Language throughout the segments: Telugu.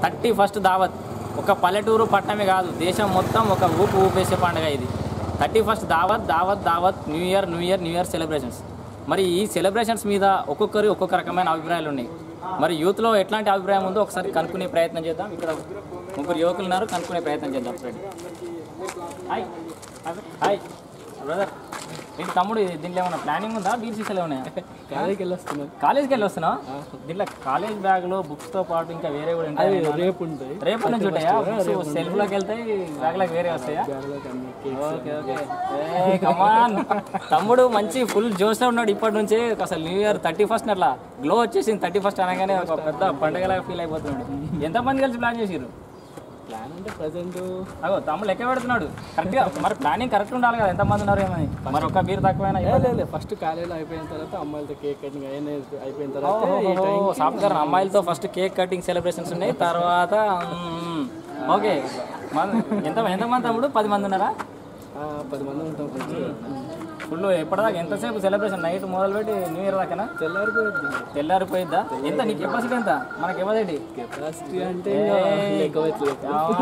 థర్టీ ఫస్ట్ దావత్ ఒక పల్లెటూరు పట్టణమే కాదు దేశం మొత్తం ఒక ఊపు ఊపేసే పండుగ ఇది థర్టీ ఫస్ట్ దావత్ దావత్ దావత్ new year new year new year celebrations మరి ఈ సెలబ్రేషన్స్ మీద ఒక్కొక్కరి ఒక్కొక్క రకమైన అభిప్రాయాలు ఉన్నాయి మరి యూత్లో ఎట్లాంటి అభిప్రాయం ఉందో ఒకసారి కనుక్కునే ప్రయత్నం చేద్దాం ఇక్కడ ముగ్గురు యువకులు ఉన్నారు కనుక్కునే ప్రయత్నం చేద్దాం ఫ్రెండ్ హాయ్ హాయ్ బ్రదర్ ఏంటి తమ్ముడు ఇది దీంట్లో ఏమైనా ప్లానింగ్ ఉందా బీసీసీలో ఉన్నాయా కాలేజీకి వెళ్ళి వస్తున్నాను కాలేజ్కి వెళ్ళి వస్తున్నావు దీంట్లో కాలేజ్ బ్యాగ్లో బుక్స్తో పాటు ఇంకా వేరే కూడా ఉంటాయి రేపు ఉంటాయి రేపు నుంచి ఉంటాయా బుక్స్ సెల్ఫ్లోకి వెళ్తాయి బ్యాగ్లోకి వేరే వస్తాయా బ్యాగ్లోకి అన్ని కేక్స్ ఓకే ఓకే ఏ కమాన్ తమ్ముడు మంచి ఫుల్ జోష్లో ఉన్నాడు ఇప్పటి నుంచి అసలు న్యూ ఇయర్ థర్టీ ఫస్ట్ అట్లా గ్లో వచ్చేసింది థర్టీ ఫస్ట్ అనగానే ఒక పెద్ద పండగలాగా ఫీల్ అయిపోతున్నాడు ఎంతమంది కలిసి ప్లాన్ చేసిర్రు ప్లాన్ అంటే ప్రజెంట్ అగో తమ్ముడు లెక్క పెడుతున్నాడు కరెక్ట్గా మరి ప్లానింగ్ కరెక్ట్ ఉండాలి కదా ఎంతమంది ఉన్నారు ఏమని మరి ఒక్క బీర్ తక్కువైనా లేదు ఫస్ట్ కాలేజీలో అయిపోయిన తర్వాత అమ్మాయిలతో కేక్ కటింగ్ అయిన అయిపోయిన తర్వాత ఈ టైం సాఫ్ట్వేర్ అమ్మాయిలతో ఫస్ట్ కేక్ కటింగ్ సెలబ్రేషన్స్ ఉన్నాయి తర్వాత మ్మ్, ఓకే మన- ఎంత ఎంతమంది తమ్ముడు పది మంది ఉన్నారా ఆ, పది మంది ఉంటాం ఫుల్ ఎప్పటిదాకా ఎంతసేపు సెలబ్రేషన్ నైట్ మొదలు పెట్టి న్యూ ఇయర్ దాకానా తెల్లారిపోయింది తెల్లారిపోయిద్దా ఎంత నీ కెపాసిటీ ఎంత మన కెపాసిటీ కెపాసిటీ అంటే ఎక్కువ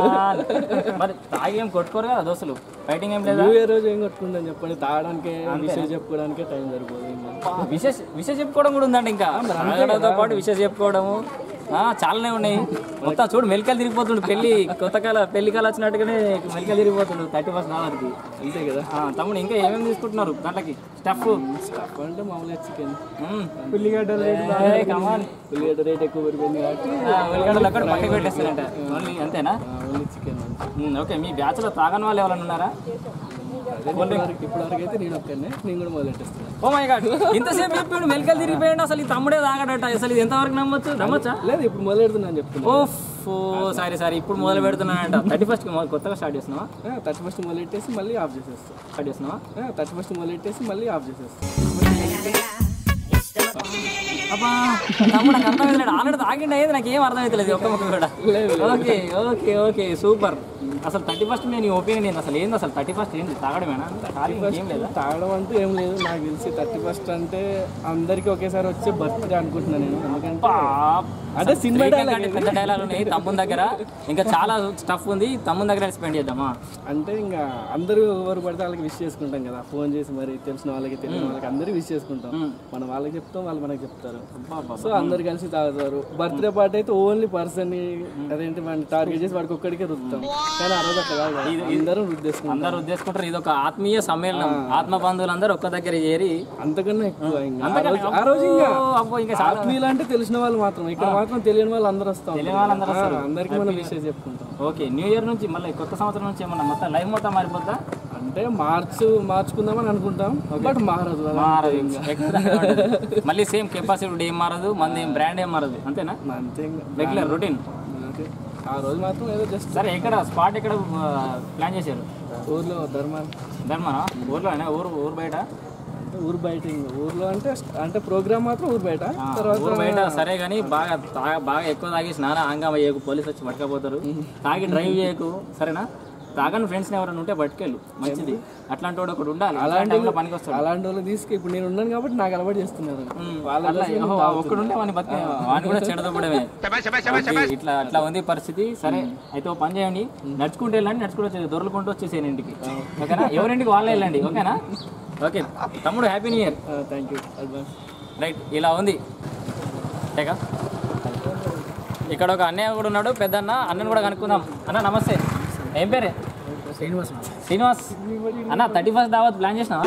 మరి తాగి ఏం కొట్టుకోరు కదా దోస్తులు ఫైటింగ్ ఏం లేదా న్యూ ఇయర్ రోజు ఏం కొట్టుకుంటాం చెప్పండి తాగడానికి విషయం చెప్పుకోవడానికే టైం సరిపోదు ఇంకా విశేష విషయం చెప్పుకోవడం కూడా ఉందండి ఇంకా తాగడంతో పాటు విషయం చెప్పుకోవడము ఆ, చాలానే ఉన్నాయి మొత్తం చూడు మెలికలు తిరిగిపోతుండు పెళ్లి కొత్త కాల పెళ్లి కాల వచ్చినట్టుగానే మెలికలు తిరిగిపోతుండు థర్టీ ఫస్ట్ దానికి అంతే కదా తమ్ముడు ఇంకా ఏమేమి తీసుకుంటున్నారు దాంట్లోకి స్టఫ్ స్టఫ్ అంటే మామూలుగా చికెన్ ఉల్లిగడ్డ కమాన్ ఉల్లిగడ్డ రేట్ ఎక్కువ పెరిగింది కాబట్టి ఉల్లిగడ్డలు అక్కడ పక్కకి పెట్టేస్తారంట ఓన్లీ అంతేనా ఓన్లీ చికెన్ మ్మ్, ఓకే మీ బ్యాచ్లో తాగని వాళ్ళు ఎవరైనా ఉన్నారా ఇప్పటివరకు ఇప్పటివరకు అయితే నేను ఒక్కనే నేను కూడా మొదలెట్టేస్తున్నాను ఓ మై గాడ్ ఇంతసేపు చెప్పాడు మెలికలు తిరిగిపోయాడు అసలు ఈ తమ్ముడే తాగడట అసలు ఇది ఎంతవరకు నమ్మొచ్చు నమ్మొచ్చా లేదు ఇప్పుడు మొదలెడుతున్నాను చెప్తున్నా ఓఫ్ ఓ సారీ సారీ ఇప్పుడు మొదలు పెడుతున్నానంట థర్టీ ఫస్ట్ కొత్తగా స్టార్ట్ చేస్తున్నావా థర్టీ ఫస్ట్ మొదలెట్టేసి మళ్ళీ ఆఫ్ చేసేస్తాం స్టార్ట్ చేస్తున్నావా థర్టీ ఫస్ట్ మొదలెట్టేసి మళ్ళీ ఆఫ్ చేసేస్తాం అబ్బా తమ్ముడు నాకు అర్థమైతలేదు ఆల్రెడీ తాగిండి అయ్యేది నాకు ఏం అర్థమవుతలేదు ఒక్క ముక్క కూడా ఓకే ఓకే ఓకే సూపర్ అసలు థర్టీ ఫస్ట్ నేను ఒపీనియన్ ఏంది అసలు ఏంది అసలు థర్టీ ఫస్ట్ ఏంది తాగడమేనా ఖాళీ ఏం లేదా తాగడం అంటూ ఏం లేదు నాకు తెలిసి థర్టీ ఫస్ట్ అంటే అందరికీ ఒకేసారి వచ్చే బర్త్డే అనుకుంటున్నాను నేను ఎందుకంటే అదే సినిమా Weekend అంటే పెద్ద డైలాగ్ ఉన్నాయి తమ్ముని దగ్గర ఇంకా చాలా స్టఫ్ ఉంది తమ్ముని దగ్గర స్పెండ్ చేద్దామా అంటే ఇంకా అందరూ ఎవరు పడితే వాళ్ళకి విష్ చేసుకుంటాం కదా ఫోన్ చేసి మరి తెలిసిన వాళ్ళకి తెలియని వాళ్ళకి అందరూ విష్ చేసుకుంటాం మనం వాళ్ళకి చెప్తాం వాళ్ళు మనకి చెప్తారు సో అందరు కలిసి తాగుతారు బర్త్డే పార్టీ అయితే ఓన్లీ పర్సన్ అదేంటి వాడిని టార్గెట్ చేసి వాడికి ఒక్కడికే రుద్దుతాం కానీ ఆ రోజు అట్లా కాదు కదా. అందరూ రుద్దేసుకుంటాం అందరు ఉద్దేశించుకుంటారు ఇది ఒక ఆత్మీయ సమ్మేళనం ఆత్మ బంధువులందరూ ఒక్క దగ్గర చేరి అంతకన్నా ఎక్కువ ఇంకా ఆ రోజు- ఆ రోజు ఇంకా ఓ, అబ్బో ఇంకా చాలా ఆత్మీయులు అంటే తెలిసిన వాళ్ళు మాత్రం ఇక్కడ మాత్రం తెలియని వాళ్ళు అందరూ వస్తాం తెలియని వాళ్ళందరూ వస్తారు. అందరికి మనం విషయం చెప్పుకుంటాం ఓకే న్యూ ఇయర్ నుంచి మళ్ళీ కొత్త సంవత్సరం నుంచి ఏమన్నా మొత్తం లైఫ్ మొత్తం మారిపోద్దా అంటే మార్చు మార్చుకుందామని అనుకుంటాం బట్ మారదు కదా. మారదు ఎక్కడ మారదు. మళ్ళీ సేమ్ కెపాసిటీ ఏం మారదు మంది ఏం బ్రాండ్ ఏం మారదు అంతేనా అంతే ఇంకా. రెగ్యులర్ రొటీన్ అంతే. ఆ రోజు మాత్రం ఏదో జస్ట్ సరే ఎక్కడ స్పాట్ ఎక్కడ ప్లాన్ చేశారు ఊర్లో ధర్మాలు ధర్మనా ఊర్లోనే ఊరు ఊరు బయట అంటే ఊరు బయట ఇంకా ఊర్లో అంటే అంటే ప్రోగ్రామ్ మాత్రం ఊరు బయట తర్వాత ఊరు బయట సరే కానీ బాగా తా- బాగా ఎక్కువ తాగి స్నానం ఆంగా చేయకు పోలీసు వచ్చి పట్టుకపోతారు తాగి డ్రైవ్ చేయకు సరేనా తాగని ఫ్రెండ్స్ ఎవరైనా ఉంటే పట్టుకెళ్ళు మంచిది అట్లాంటి వాడు ఒకటి ఉండాలి అలాంటి టైంలో పనికి వస్తాడు అలాంటి వాళ్ళు తీసుకు ఇప్పుడు నేను ఉన్నాను కాబట్టి నాకు అలవాటు చేస్తున్నారు వాళ్ళ అట్లా ఓహో, ఒక్కడు ఉంటే వాడిని బతికే వాడిని కూడా చెడదొబ్బడమే ఓకే, ఇట్లా అట్లా ఉంది పరిస్థితి సరే అయితే ఓ పని చేయండి నడుచుకుంటూ వెళ్ళండి నడుచుకుంటూ వచ్చేది దొరలుకుంటూ వచ్చేసేయండి ఇంటికి ఓకేనా ఎవరింటికి వాళ్ళే వెళ్ళండి ఓకేనా ఓకే తమ్ముడు happy new year thank you advance right ఇలా ఉంది టేకా ఇక్కడ ఒక అన్నయ్య కూడా ఉన్నాడు పెద్ద అన్న అన్నని కూడా కనుక్కుందాం అన్న నమస్తే ఏం పేరే శ్రీనివాస్ శ్రీనివాస్ అన్న థర్టీ ఫస్ట్ దావత్ ప్లాన్ చేసినావా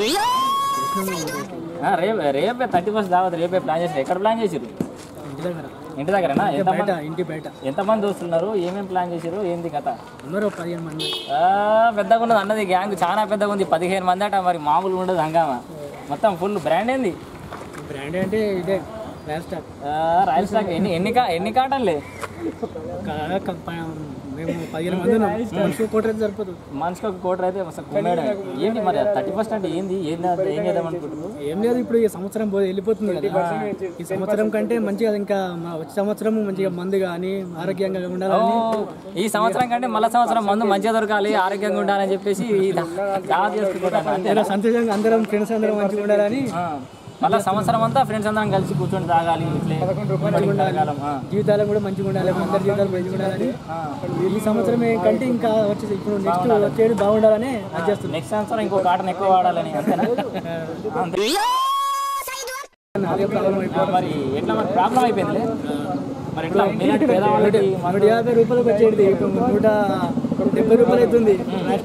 ఆ, రేపే రేపే థర్టీ ఫస్ట్ దావత్ రేపే ప్లాన్ చేసిన ఎక్కడ ప్లాన్ చేసిరు ఇంటి దగ్గర ఇంటి దగ్గరనా ఎంతమంది ఇంటి బయట ఎంతమంది దోస్తున్నారు ఏమేమి ప్లాన్ చేశారు ఏంది కథ ఉన్నారు పదిహేను మంది ఆ, పెద్దగా ఉన్నది అన్నది గ్యాంగ్ చాలా పెద్దగా ఉంది పదిహేను మంది అట మరి మామూలుగా ఉండదు హంగామా మొత్తం ఫుల్ బ్రాండ్ ఏంది బ్రాండ్ అంటే ఇదే ర్యాల్ స్టాక్ ఆ, రాయల్ స్టాక్ ఎన్ని ఎన్ని కా ఎన్ని కాటన్లే మేము పదిహేను మంది ఉన్నాం మనిషి కోట సరిపోదు మనిషికి ఒక కోటర్ అయితే అసలు కుమ్మేయడం. ఏంటి మరి థర్టీ ఫస్ట్ అంటే ఏంది ఏంది అది ఏం చేద్దాం అనుకుంటున్నారు ఏం లేదు ఇప్పుడు ఈ సంవత్సరం పోయి వెళ్ళిపోతుంది కదా ఈ సంవత్సరం కంటే మంచిగా ఇంకా మా వచ్చే సంవత్సరం మంచిగా మందు కానీ ఆరోగ్యంగా ఉండాలని ఈ సంవత్సరం కంటే మళ్ళీ సంవత్సరం మందు మంచిగా దొరకాలి ఆరోగ్యంగా ఉండాలని చెప్పేసి ఈ దా- దావత్ చేసుకుంటున్నాను అంతే ఇలా సంతోషంగా అందరం ఫ్రెండ్స్ అందరం మంచిగా ఉండాలని మళ్ళీ సంవత్సరం అంతా ఫ్రెండ్స్ అందరం కలిసి కూర్చొని తాగాలి ఇట్లే ఇప్పటికి కలకాలం. ఆ. జీవితాలు కూడా మంచిగా ఉండాలి అందరి జీవితాలు మంచిగా ఉండాలని ఈ సంవత్సరం కంటే ఇంకా వచ్చేసి ఇప్పుడు నెక్స్ట్ వచ్చేది బాగుండాలని అది చేస్తున్నాం నెక్స్ట్ సంవత్సరం ఇంకో కాటన్ ఎక్కువ వాడాలని అంతేనా అంతే. ఆ, మరి ఎట్లా మరి ప్రాబ్లం అయిపోయింది మరి ఎట్లా మీలాంటి పేదవాళ్ళకి నూట యాభై రూపాయలకు వచ్చేది ఇప్పుడు నూట డెబ్బై రూపాయలు అవుతుంది నెక్స్ట్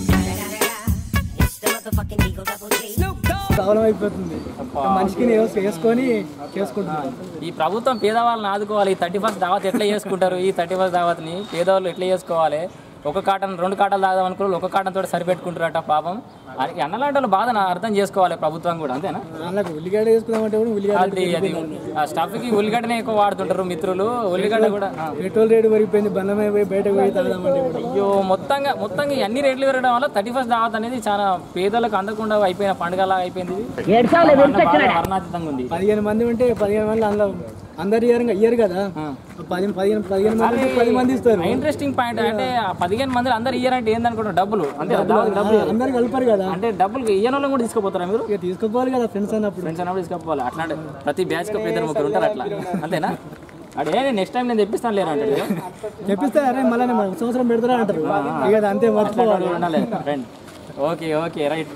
ప్రాబ్లం అయిపోతుంది మనిషికి వేస్- వేసుకొని చేసుకుంటున్నాం ఈ ప్రభుత్వం పేదవాళ్ళని ఆదుకోవాలి ఈ థర్టీ ఫస్ట్ దావత్ ఎట్లా చేసుకుంటారు ఈ థర్టీ ఫస్ట్ దావత్ని పేదవాళ్ళు ఎట్లా చేసుకోవాలి ఒక కాటన్ రెండు కాటలు తాగదాం అనుకున్న ఒక కాటన్ తోటి సరిపెట్టుకుంటారట పాపం అది అన్నలాంటి వాళ్ళ బాధను అర్థం చేసుకోవాలి ప్రభుత్వం కూడా అంతేనా వాళ్ళకి ఉల్లిగడ్డ వేసుకుందామంటే కూడా ఉల్లిగడ్డ అది అది ఆ స్టఫ్కి ఉల్లిగడ్డనే ఎక్కువ వాడుతుంటారు మిత్రులు ఉల్లిగడ్డ కూడా ఆ. పెట్రోల్ రేటు పెరిగిపోయింది బంధమే పోయి బయటకు పోయి తాగదామంటే కూడా అయ్యో మొత్తంగా మొత్తంగా ఈ అన్ని రేట్లు పెరగడం వల్ల థర్టీ ఫస్ట్ దావత్ అనేది చాలా పేదలకు అందకుండా అయిపోయిన పండుగలా అయిపోయింది అన్న బాధ వర్ణాతీతంగా ఉంది పదిహేను మంది ఉంటే పదిహేను మంది అందులో అందరు ఇయర్ ఇయ్యరు కదా పది పదిహేను పదిహేను మంది ఉంటే పది మంది ఇస్తారు ఇంట్రెస్టింగ్ పాయింట్ అంటే ఆ పదిహేను మంది అందరు ఇయ్యర్ అంటే ఏందనుకుంటారు డబ్బులు అంతే దావత్ డబ్బులు ఇయ్యరు. అందరు కలపరు కదా అంటే డబ్బులు ఇయ్యని వాళ్ళని కూడా తీసుకుపోతారా మీరు ఇక తీసుకోపోవాలి కదా ఫ్రెండ్స్ అన్నప్పుడు ఫ్రెండ్స్ అన్నప్పుడు తీసుకుపోవాలి అట్లా అంటే ప్రతి బ్యాచ్ కి ఒక ఇద్దరు ముగ్గురు ఉంటారు అట్లా అంతేనా అడే నెక్స్ట్ టైం నేను తెప్పిస్తాను లేరు అంటే చెప్పిస్తే అరే మళ్ళీ సంవత్సరం పెడతారా అంటారు ఇక అది అంతే మర్చిపోవాలి ఉండాలి రండి ఓకే ఓకే రైట్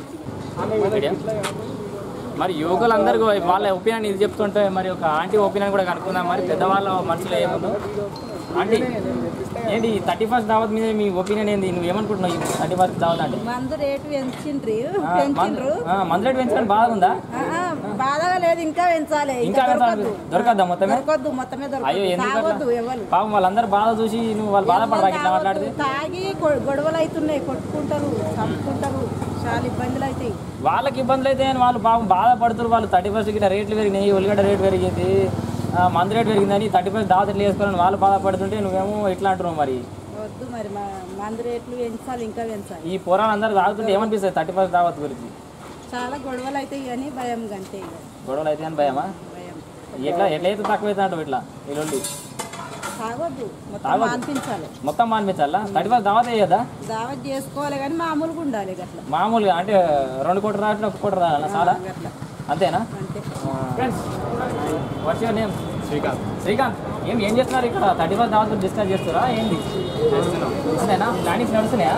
మరి యువకులందరికీ వాళ్ళ ఒపీనియన్ ఇది చెప్తుంటే మరి ఒక ఆంటీ ఒపీనియన్ కూడా కనుక్కుందాం మరి పెద్దవాళ్ళ మనసులో ఏముందో ఆంటీ ఏంటి థర్టీ ఫస్ట్ దావత్ మీద మీ ఒపీనియన్ ఏంది నువ్వు ఏమనుకుంటున్నావు ఈ థర్టీ ఫస్ట్ దావత్ అంటే మందు రేటు పెంచిండ్రు పెంచిండ్రు మంది రేట్ పెంచడానికి బాగుందా ఆ, ఆ, బాధగా లేదు ఇంకా పెంచాలి ఇంకా పెంచాలి దొరకద్దా మొత్తమే దొరకొద్దు మొత్తమే అయ్యో దొరకదు ఎందుకు తాగొద్దు అట్లా? ఎవరు పాపం వాళ్ళందరూ బాధ చూసి నువ్వు వాళ్ళు బాధపడరా ఇట్లా మాట్లాడితే తాగి గొ- గొడవలు అవుతున్నాయి కొట్టుకుంటారు చంపుకుంటారు చాలా ఇబ్బందులు అవుతాయి వాళ్ళకి ఇబ్బందులు అయితే అని వాళ్ళు పాపం బాధపడుతున్నారు వాళ్ళు థర్టీ ఫస్ట్ గిట్ట రేట్లు పెరిగినాయి ఉల్లిగడ్డ రేట్ పెరిగింది ఆ, మందు రేట్ పెరిగిందని థర్టీ ఫస్ట్ దావత్ ఎట్లా చేసుకోవాలని వాళ్ళు బాధపడుతుంటే నువ్వేమో ఇట్లా అంటున్నావు మరి వద్దు మరి మా మందు రేట్లు పెంచాలి ఇంకా పెంచాలి ఈ పోరాలు అందరూ తాగుతుంటే ఏమనిపిస్తుంది థర్టీ ఫస్ట్ దావత్ గురించి చాలా గొడవలు అవుతాయి కానీ భయం గంటే ఇక గొడవలు అయితే అని భయమా భయం ఎట్లా ఎట్లయితే తక్కువ అవుతా అంటావు ఇట్లా ఈ తాగొద్దు మొత్తం మాన్పించాలి మొత్తం మానిపించాలా థర్టీ ఫస్ట్ దావత్ వేయదా దావత్ చేసుకోవాలి కానీ మామూలుగా ఉండాలి గట్ల మామూలుగా అంటే రెండు కోట్లు రాసిన ఒక కోటి రాయాలా చాలా గట్ల అంతేనా అంతే friends what's your name Srikanth Srikanth ఏం ఏం చేస్తున్నారు ఇక్కడ థర్టీ ఫస్ట్ దావత్ డిస్కస్ చేస్తారా ఏంది అంతేనా ప్లానింగ్స్ నడుస్తున్నాయా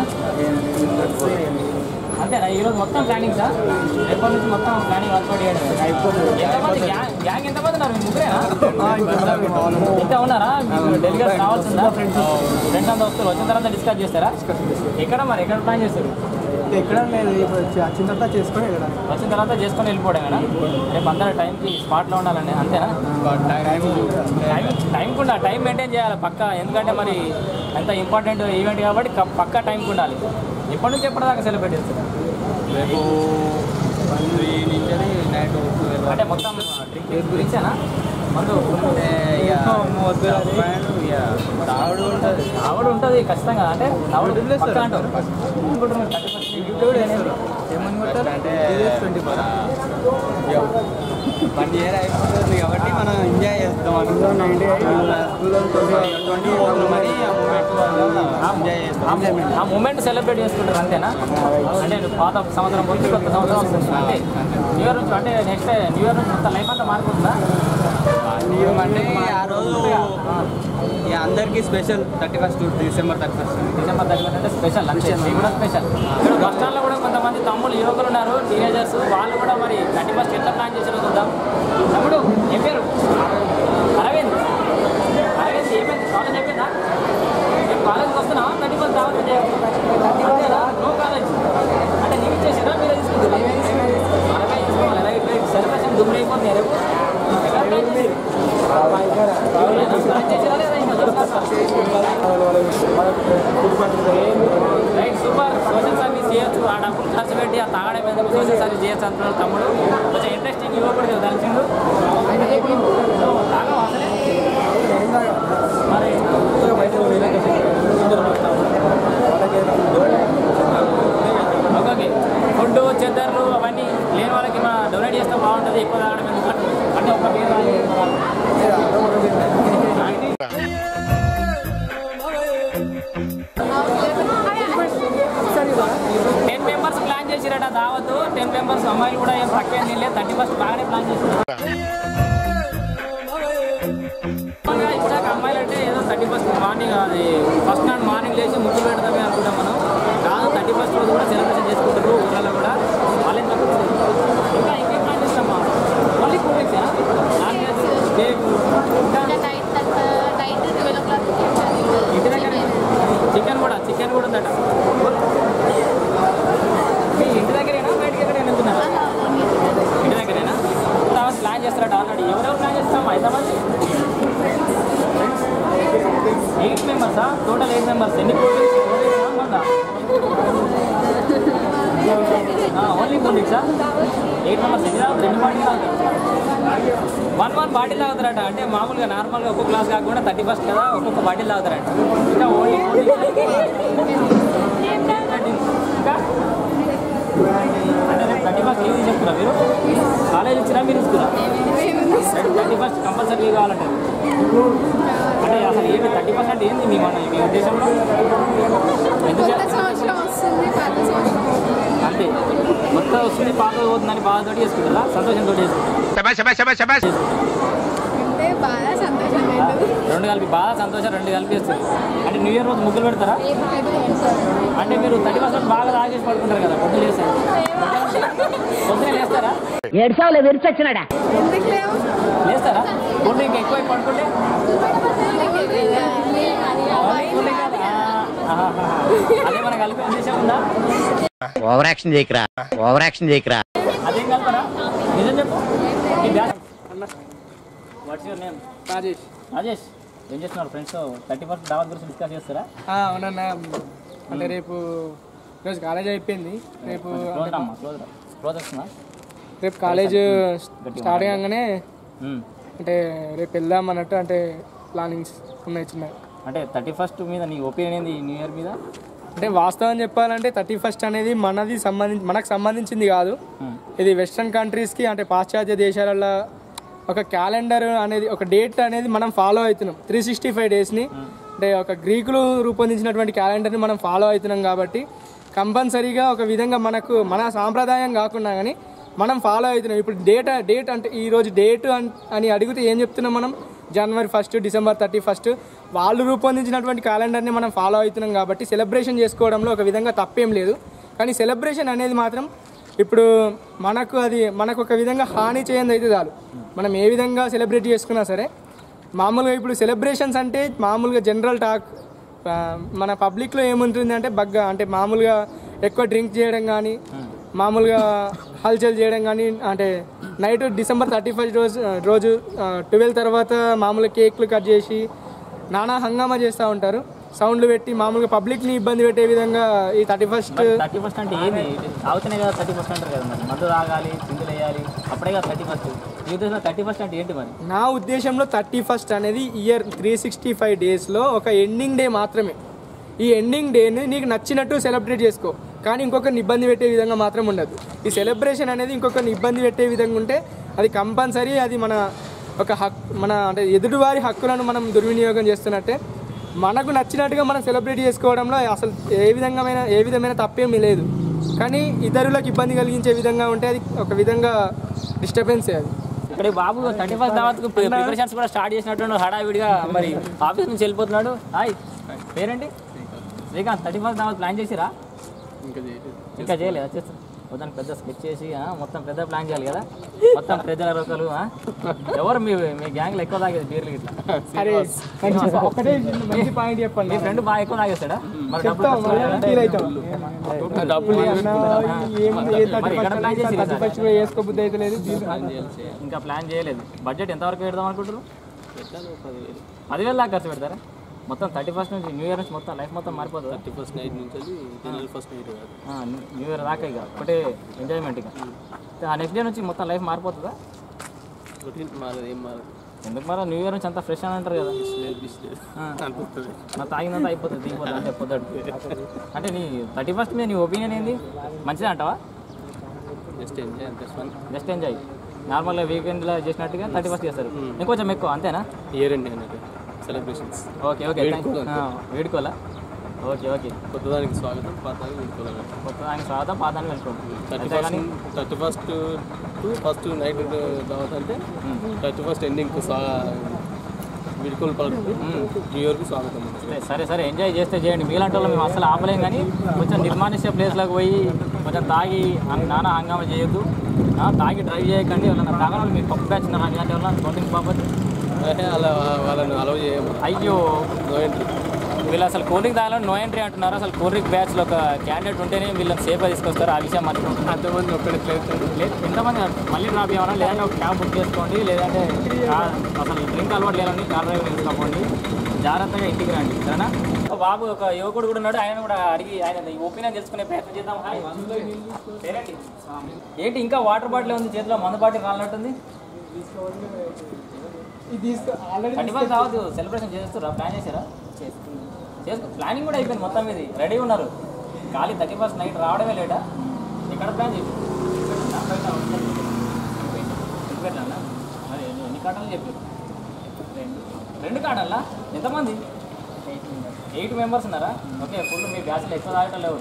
అంతేనా ఈరోజు మొత్తం ప్లానింగ్సా రేపటి నుంచి మొత్తం ప్లానింగ్ వర్కౌట్ చేయడం ఎంతమంది గ్యాంగ్ గ్యాంగ్ ఎంతమంది ఉన్నారు మీ ముగ్గురేనా ఇంకా ఉన్నారా మీకు డెలిగేట్స్ కావాల్సిందా ఫ్రెండ్స్ ఫ్రెండ్స్ అంతా వస్తారు వచ్చిన తర్వాత డిస్కస్ చేస్తారా ఎక్కడ మరి ఎక్కడ ప్లాన్ చేస్తారు ఇక్కడ లేదు వచ్చిన తర్వాత చేసుకొని వెళ్ళడానికి వచ్చిన తర్వాత చేసుకొని వెళ్ళిపోవడం కదా రేపు అందరూ టైంకి స్పాట్లో ఉండాలండి అంతేనా టైం టైంకి ఉండాలి టైం మెయింటైన్ చేయాలి పక్క ఎందుకంటే మరి ఎంత ఇంపార్టెంట్ ఈవెంట్ కాబట్టి క- పక్కా టైంకి ఉండాలి ఎప్పటి నుంచి ఎప్పటిదాకా సెలబ్రేట్ చేస్తారు రేపు త్రీ నుంచి నైట్ అంటే మొత్తం డ్రింక్ గురించేనా మందు తాగుడు ఉంటుంది ఆవిడ ఉంటుంది ఖచ్చితంగా అంటే ఆవిడ పక్కా అంటారు అనుకుంటున్నారు, 31 అంటే వన్ ఇయర్ అయిపోతుంది కాబట్టి మనం ఎంజాయ్ చేస్తాం అనుకుంటున్నాం నైన్టీ ట్వంటీ మరి ఎంజాయ్ చేస్తాం ఆ మూమెంట్ సెలబ్రేట్ చేసుకుంటారు అంతేనా అంటే పాత సంవత్సరం పోయి కొత్త సంవత్సరం వస్తుంది అంటే న్యూ ఇయర్ నుంచి అంటే నెక్స్ట్ న్యూ ఇయర్ నుంచి మొత్తం లైఫ్ అంతా మారిపోతుందా అంటే ఆ రోజు ఇక అందరికీ special thirty first December thirty first December thirty అంటే స్పెషల్ అంతే ఇది కూడా స్పెషల్ ఇక్కడ బస్ స్టాండ్లో కూడా కొంతమంది తమ్ముళ్ళు యువకులు ఉన్నారు టీనేజర్స్ వాళ్ళు కూడా మరి థర్టీ ఫస్ట్ ఎట్లా ప్లాన్ చేసారో చూద్దాం తమ్ముడు ఏం పేరు అరవింద్ అరవింద్ ఏమైంది కాలేజ్ అయిపోయిందా నేను కాలేజ్కి వస్తున్నావా థర్టీ ఫస్ట్ దావత్ అంతేనా నో కాలేజ్ అంటే నీకు ఇచ్చేసినా మీరే తీసుకుంటారా మనమే తీసుకోవాలి రైట్ రైట్ సెలబ్రేషన్ దుమ్ము అయిపోతుంది రేపు ఎక్కడ ప్లాన్ చేసి ప్లాన్ చేసినా లేదా ఇంకా దొరకాలా? రైట్ సూపర్ సోషల్ సర్వీస్ చేయొచ్చు ఆ డబ్బులు ఖర్చు పెట్టి ఆ తాగడం ఎందుకు సోషల్ సర్వీస్ చేయొచ్చు అంటున్నాడు తమ్ముడు కొంచెం ఇంట్రెస్టింగ్ ఇవ్వకూడదు తెలిసిండు తాగవా అసలే? మరి ఓకే ఓకే ఫుడ్ చెద్దర్లు అవన్నీ లేని వాళ్ళకి మా డొనేట్ చేస్తే బాగుంటుంది ఎక్కువ తాగడం ఎందుకు అంటే ఒక బీర్ తాగి టెన్ మెంబర్స్ మెంబర్స్ ప్లాన్ చేసిరట దావత్ టెన్ మెంబర్స్ అమ్మాయిలు కూడా ఏం తక్కువ ఏం లేదు థర్టీ ఫస్ట్ బాగానే ప్లాన్ చేసిరు ఇప్పుడు అమ్మాయిలు అంటే ఏదో థర్టీ ఫస్ట్ మార్నింగ్ అది ఫస్ట్ నాడు మార్నింగ్ లేచి ముగ్గు పెడతామే అనుకుంటాం మనం కాదు థర్టీ ఫస్ట్ రోజు కూడా సెలబ్రేషన్ చేసుకుంటారు ఊళ్ళలో కూడా వాళ్ళేం తక్కువ ఇంకా ఇంకేం ప్లాన్ చేస్తామా మళ్ళీ cool drinks non veg cake ఇంకా ఇంటి దగ్గర చికెన్ కూడా చికెన్ కూడా ఉందట మీ ఇంటి దగ్గరేనా బయటికి ఎక్కడ వెళ్తున్నారా ఇంటి దగ్గరేనా తర్వాత ప్లాన్ చేస్తారట ఆల్రెడీ ఎవరెవరు ప్లాన్ చేస్తాం హైదరాబాద్ ఎయిట్ మెంబర్సా టోటల్ ఎయిట్ మెంబర్స్ ఎన్ని కోల్డ్రింక్స్ ఓన్లీ కోల్డ్రింక్సా ఎయిట్ మెంబర్స్ ఎన్ని తాగుతారు రెండు బాటిల్ తాగుతారు వన్ వన్ బాటిల్ తాగుతారట అంటే మామూలుగా నార్మల్గా ఒక్కొక్క గ్లాస్ కాకుండా థర్టీ ఫస్ట్ కదా ఒక్కొక్క బాటిల్ తాగుతారట ఇంకా ఓన్లీ ఇంకా అంటే రేపు థర్టీ ఫస్ట్ లీవ్ చెప్తున్నా మీరు కాలేజ్ ఇచ్చినా మీరు ఇస్తున్నా థర్టీ ఫస్ట్ కంపల్సరీ లీవ్ కావాలంటే అంటే అసలు ఏంటి థర్టీ ఫస్ట్ అంటే ఏంది మీ మన మీ ఉద్దేశంలో ఎందుకు చే- సంవత్సరం వస్తుంది పాత సంవత్సరం అంతే మొత్తం వస్తుంది పాత పోతుందని బాధతోటి చేసుకుంటారా సంతోషంతో చేసుకుంటారా అంటే బాగా సంతోషం లేదు రెండు కలిపి బాధ సంతోషం రెండు కలిపి వస్తుంది అంటే న్యూ ఇయర్ రోజు ముగ్గులు పెడతారా అంటే మీరు థర్టీ పర్సెంట్ బాగా తాగేసి పడుకుంటారు కదా పొద్దున లేస్తారు పొద్దున లేస్తారా ఏడ్సావులే విరిచొచ్చినాడా ఎందుకు లేవు లేస్తారా పొద్దున ఇంకా ఎక్కువ పడుకుంటే పొద్దున కాదు. ఆ, ఆహాహా. అదే మన కలిపి ఉద్దేశం ఉందా ఓవర్ యాక్షన్ చేయకరా ఓవర్ యాక్షన్ చేయకరా అదేం కలపరా నిజం చెప్పు నీ batch what's your name Rajesh Rajesh ఏం చేస్తున్నారు ఫ్రెండ్స్ థర్టీ ఫస్ట్ దావత్ గురించి డిస్కస్ చేస్తారా ఆ, అవునన్నా అంటే రేపు ఈరోజు కాలేజ్ అయిపోయింది రేపు క్లోజ్ అమ్మా క్లోజ్ క్లోజ్ వస్తుందా రేపు కాలేజ్ స్టార్ట్ కాగానే అంటే రేపు వెళ్దాం అన్నట్టు అంటే ప్లానింగ్స్ ఉన్నాయి చిన్నగా అంటే థర్టీ ఫస్ట్ మీద నీ ఒపీనియన్ ఏంది న్యూ ఇయర్ మీద అంటే వాస్తవం చెప్పాలంటే థర్టీ ఫస్ట్ అనేది మనది సంబంధించి మనకు సంబంధించింది కాదు ఇది వెస్ట్రన్ కంట్రీస్కి అంటే పాశ్చాత్య దేశాలలో ఒక క్యాలెండర్ అనేది ఒక డేట్ అనేది మనం ఫాలో అవుతున్నాం త్రీ సిక్స్టీ ఫైవ్ డేస్ని అంటే ఒక గ్రీకులు రూపొందించినటువంటి క్యాలెండర్ని మనం ఫాలో అవుతున్నాం కాబట్టి కంపల్సరీగా ఒక విధంగా మనకు మన సాంప్రదాయం కాకుండా కానీ మనం ఫాలో అవుతున్నాం ఇప్పుడు డేట్ డేట్ అంటే ఈరోజు డేట్ అని అడిగితే ఏం చెప్తున్నాం మనం జనవరి ఫస్ట్ డిసెంబర్ థర్టీ ఫస్ట్ వాళ్ళు రూపొందించినటువంటి క్యాలెండర్ని మనం ఫాలో అవుతున్నాం కాబట్టి సెలబ్రేషన్ చేసుకోవడంలో ఒక విధంగా తప్పేం లేదు కానీ సెలబ్రేషన్ అనేది మాత్రం ఇప్పుడు మనకు అది మనకు ఒక విధంగా హాని చేయంది అయితే చాలు మనం ఏ విధంగా సెలబ్రేట్ చేసుకున్నా సరే మామూలుగా ఇప్పుడు సెలబ్రేషన్స్ అంటే మామూలుగా జనరల్ టాక్ ఆ, మన పబ్లిక్లో ఏముంటుంది అంటే బగ్గా అంటే మామూలుగా ఎక్కువ డ్రింక్ చేయడం కానీ మామూలుగా హల్చల్ చేయడం కానీ అంటే నైట్ డిసెంబర్ థర్టీ ఫస్ట్ రోజు రోజు ట్వెల్వ్ తర్వాత మామూలుగా కేక్లు కట్ చేసి నానా హంగామా చేస్తూ ఉంటారు సౌండ్లు పెట్టి మామూలుగా పబ్లిక్ని ఇబ్బంది పెట్టే విధంగా ఈ థర్టీ ఫస్ట్ థర్టీ ఫస్ట్ అంటే ఏంది తాగుతూనే కదా థర్టీ ఫస్ట్ అంటారు కదా మరి మందు తాగాలి చిందులు వేయాలి అప్పుడే కదా థర్టీ ఫస్ట్ ఈ ఉద్దేశంలో థర్టీ ఫస్ట్ అంటే ఏంటి మరి నా ఉద్దేశంలో థర్టీ ఫస్ట్ అనేది ఇయర్ త్రీ సిక్స్టీ ఫైవ్ డేస్లో ఒక ఎండింగ్ డే మాత్రమే ఈ ఎండింగ్ డేని నీకు నచ్చినట్టు సెలబ్రేట్ చేసుకో కానీ ఇంకొకరిని ఇబ్బంది పెట్టే విధంగా మాత్రం ఉండదు ఈ సెలబ్రేషన్ అనేది ఇంకొకరిని ఇబ్బంది పెట్టే విధంగా ఉంటే అది కంపల్సరీ అది మన ఒక హక్ మన అంటే ఎదుటివారి హక్కులను మనం దుర్వినియోగం చేస్తున్నట్టే మనకు నచ్చినట్టుగా మనం సెలబ్రేట్ చేసుకోవడంలో అసలు ఏ విధంగా ఏ విధమైన తప్పేమీ లేదు కానీ ఇతరులకు ఇబ్బంది కలిగించే విధంగా ఉంటే అది ఒక విధంగా డిస్టర్బెన్సే అది ఇక్కడ ఈ బాబు థర్టీ ఫస్ట్ దావత్కు ప్రిపరేషన్స్ కూడా స్టార్ట్ చేసినట్టు హడావిడిగా మరి ఆఫీస్ నుంచి వెళ్ళిపోతున్నాడు హాయ్ పేరేంటి శ్రీకాంత్ థర్టీ ఫస్ట్ దావత్ ప్లాన్ చేసిరా ఇంకా చేయలేదు వచ్చేస్తా మొత్తం పెద్ద స్కెచ్ చేసి ఆ, మొత్తం పెద్ద ప్లాన్ చేయాలి కదా మొత్తం ప్రజల రొక్కలు ఆ? ఎవరు మీ మీ గ్యాంగ్లో ఎక్కువ తాగేది బీర్లు ఇట్లా అరే మంచి- ఒకటే మంచి పాయింట్ చెప్పండి మీ ఫ్రెండ్ బాగా ఎక్కువ తాగేస్తాడా మరి డబ్బులు చెప్తాం, ఖర్చు మనం పెట్టాడా? ఫీల్ అవుతాం. ఏ అన్నా, ఏం ఏ థర్టీ మరి ఇక్కడ ఫస్ట్ ప్లాన్ చేసి థర్టీ ఫస్ట్ కూడా వేసుకోబుద్ధి అయితే లేదు ఇంకా ప్లాన్ చేయలేదు బడ్జెట్ ఎంతవరకు పెడదాం అనుకుంటారు పదివేలు దాకా ఖర్చు పెడతారా మొత్తం థర్టీ ఫస్ట్ నుంచి న్యూ ఇయర్ నుంచి మొత్తం లైఫ్ మొత్తం మారిపోతుంది థర్టీ ఫస్ట్ నైట్ నుంచి ఫస్ట్ న్యూ ఇయర్ దాకా ఇక ఒకటే ఎంజాయ్మెంట్ ఇక ఆ నెక్స్ట్ డే నుంచి మొత్తం లైఫ్ మారిపోతుందా ఎందుకు మరి న్యూ ఇయర్ నుంచి అంతా ఫ్రెష్ అని అంటారు కదా ఆ. నా తాగినంత అయిపోతుంది దిగిపోతుంది అంటే పొద్దుడు అంటే నీ థర్టీ ఫస్ట్ మీద నీ ఒపీనియన్ ఏంది మంచిదే అంటావా జస్ట్ ఎంజాయ్ నార్మల్గా వీకెండ్లో చేసినట్టుగా థర్టీ ఫస్ట్ చేస్తారు ఇంకొంచెం ఎక్కువ అంతేనా ఇయర్ అండి అన్నట్టు సెలబ్రేషన్స్ ఓకే ఓకే వేడుకోవాలా ఓకే ఓకే కొత్తదానికి స్వాగతం పాతానికి వెళ్ళిపోవాలి కొత్త దానికి స్వాగతం పాదాన్ని వెళ్ళిపోండి థర్టీ అంతే కానీ first thirty first to first night తర్వాత అంటే థర్టీ ఫస్ట్ ఎండింగ్ వీడుకోలు పలుకు న్యూ ఇయర్కి స్వాగతం సరే, సరే సరే ఎంజాయ్ చేస్తే చేయండి మీలాంటి వాళ్ళు మేము అసలు ఆపలేం కానీ కొంచెం నిర్మానుష్య ప్లేస్లోకి పోయి కొంచెం తాగి హంగ్- నానా హంగామా చేయొద్దు ఆ, తాగి డ్రైవ్ చేయకండి వాళ్ళని తాగని వాళ్ళు మీరు పప్పు బ్యాచ్ ఉన్నారు ఇలాంటి వాళ్ళని స్పోర్టింగ్ బాబత్ అలా వాళ్ళని అలవ్ చేయము అయ్యో నో ఎంట్రీ వీళ్ళు అసలు కూల్ డ్రింక్ తాగాలని నో ఎంట్రీ అంటున్నారు అసలు కూల్ డ్రింక్ బ్యాచ్లో ఒక క్యాండిడేట్ ఉంటేనే వీళ్ళని సేఫ్గా తీసుకొస్తారు ఆ విషయం మర్చిపోతున్నారు అంతమంది ఒక్కడే ప్లేస్ లేదు ఎంతమంది మళ్ళీ డ్రాప్ చేయమన్నా లేదంటే ఒక క్యాబ్ బుక్ చేసుకోండి లేదంటే కా- అసలు డ్రింక్ అలవాటు లేదండి కార్ డ్రైవర్ తీసుకోండి జాగ్రత్తగా ఇంటికి రండి సరేనా ఒక బాబు ఒక యువకుడు కూడా ఉన్నాడు ఆయన కూడా అడిగి ఆయన ఒపీనియన్ తెలుసుకునే ప్రయత్నం చేద్దాం హాయ్ పేరేంటి ఏంటి ఇంకా వాటర్ బాటిల్ ఉంది చేతిలో మందు బాటిల్ రాలినట్టుంది ఇది తీసుకో ఆల్రెడీ థర్టీ ఫస్ట్ రావద్దు సెలబ్రేషన్ చేస్తారా ప్లాన్ చేశారా చేసుకో ప్లానింగ్ కూడా అయిపోయింది మొత్తం ఇది రెడీ ఉన్నారు ఖాళీ థర్టీ ఫస్ట్ నైట్ రావడమే లేటా ఎక్కడ ప్లాన్ చేసి పెట్టాలా మరి ఎన్ని ఎన్ని కాటన్లు చెప్పారు రెండు రెండు కాటన్లా ఎంతమంది ఎయిట్ మెంబర్స్ ఉన్నారా ఓకే ఫుల్ మీ బ్యాచ్లో ఎక్కువ తాగటం లేవు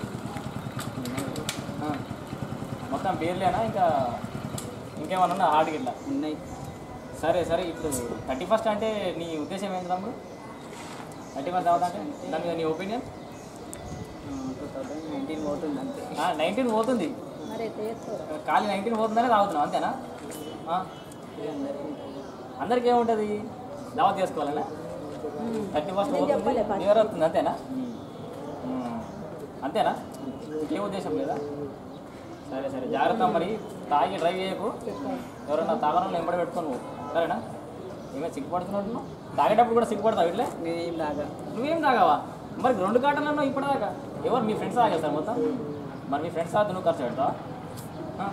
ఆ. మొత్తం బీర్లేనా ఇంకా ఇంకేమన్నా ఉన్నా హార్డ్ గిట్లా ఉన్నాయి సరే సరే ఇప్పుడు థర్టీ ఫస్ట్ అంటే నీ ఉద్దేశం ఏంటి తమ్ముడు థర్టీ ఫస్ట్ అవుతా అంటే దాని మీద నీ ఒపీనియన్ నైన్టీన్ పోతుంది అంతే నైన్టీన్ పోతుంది మరి ఎట్లా చేస్తావు ఖాళీ నైన్టీన్ పోతుందనే తాగుతున్నావు అంతేనా ఆ? అందరికి ఏముంటుంది దావత్ చేసుకోవాలనా థర్టీ ఫస్ట్ పోతుంది న్యూ ఇయర్ వస్తుంది అంతేనా ఉమ్. అంతేనా ఏ ఉద్దేశం లేదా సరే సరే జాగ్రత్త మరి తాగి డ్రైవ్ చేయకు ఎవరన్నా తాగడం ఎంబడి పెట్టుకో నువ్వు సరేనా ఏమైనా సిగ్గుపడుతున్నాడు నువ్వు? తాగేటప్పుడు కూడా సిగ్గుపడతావు ఇట్లే నేనేం తాగా నువ్వేం తాగావా మరి రెండు కాటన్లలో ఇప్పటిదాకా ఎవరు మీ ఫ్రెండ్స్ తాగేస్తారు మొత్తం మరి మీ ఫ్రెండ్స్ తాగితే నువ్వు ఖర్చు పెడతావా ఆ?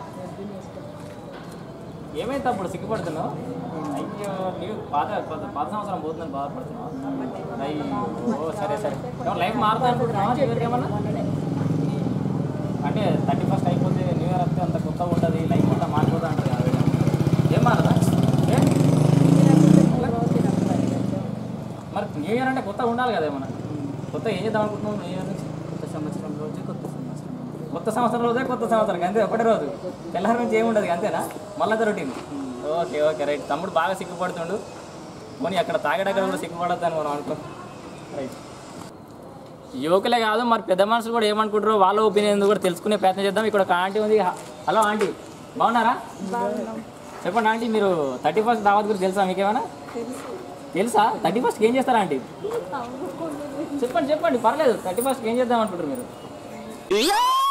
ఏమైంది అప్పుడు సిగ్గుపడుతున్నావు అయ్యో నీవు పాత పాత పాత సంవత్సరం పోతుందని బాధపడుతున్నావు అయ్యో ఓ సరే సరే ఏమన్నా లైఫ్ మారుతా అనుకుంటున్నావా చివరికి ఏమన్నా అంటే థర్టీ ఫస్ట్ అయిపోతే న్యూ ఇయర్ వస్తే అంత కొత్తగా ఉంటుంది లైఫ్ అంతా మారిపోతా ఉంటుంది ఆవిడ ఏం మారదా ఏ? మరి న్యూ ఇయర్ అంటే కొత్తగా ఉండాలి కదా ఏమన్నా కొత్త ఏం చేద్దాం అనుకుంటున్నావు న్యూ ఇయర్ నుంచి కొత్త సంవత్సరం రోజు కొత్త సంవత్సరం కొత్త సంవత్సరం రోజే కొత్త సంవత్సరం అంతే ఒకటే రోజు తెల్లారి నుంచి ఏముండదు అంతేనా మళ్ళీ రొటీన్ ఓకే ఓకే రైట్ తమ్ముడు బాగా సిగ్గుపడుతుండు పోనీ అక్కడ తాగేటక్కడ కూడా సిగ్గుపడద్దని మనం అనుకో రైట్ యువకులే కాదు మరి పెద్ద మనుషులు కూడా ఏమనుకుంటారో వాళ్ళ ఒపీనియన్ కూడా తెలుసుకునే ప్రయత్నం చేద్దాం ఇక్కడ ఒక ఆంటీ ఉంది హలో ఆంటీ బాగున్నారా చెప్పండి ఆంటీ మీరు థర్టీ ఫస్ట్ దావత్ గురించి తెలుసా మీకేమైనా తెలుసా థర్టీ ఫస్ట్కి ఏం చేస్తారా ఆంటీ చెప్పండి చెప్పండి పర్లేదు థర్టీ ఫస్ట్కి ఏం చేద్దాం అనుకుంటారు మీరు